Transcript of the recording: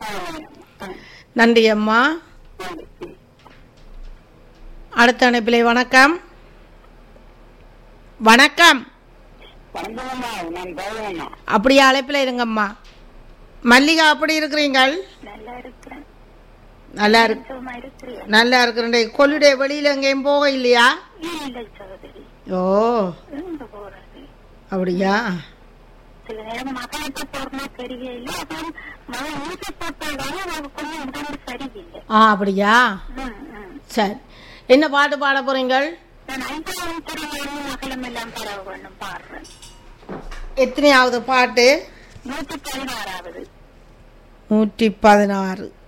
நன்றி அம்மா அடுத்த அணைப்பிலே வணக்கம் வணக்கம் வணக்கம்மா நான் பவுனம்மா அப்படியே அழைப்பில் இருங்கம்மா மல்லிகா அப்படி இருக்கிறீங்கள் நல்லா இருக்கிறேன் நல்லா இருக்கு சும்மா இருக்கிறேன் நல்லா இருக்கிறேன் கொல்லுடைய வெளியில எங்கேயும் போக இல்லையா இல்லை சகோதரி ஓ எங்க போறது அப்படியா சில நேரம் மகளுக்கு போறமா தெரியல அப்புறம் மகன் ஊசி போட்டதால அவருக்கு கொஞ்சம் உடம்பு சரியில்லை ஆ அப்படியா ம், ம். சரி என்ன பாட்டு பாட போறீங்கள் நான் ஐந்தாவது துறையிலிருந்து மகளும் எல்லாம் பரவ வேண்டும் பாடுறேன் எத்தனையாவது பாட்டு நூத்தி பதினாறாவது நூற்றி பதினாறு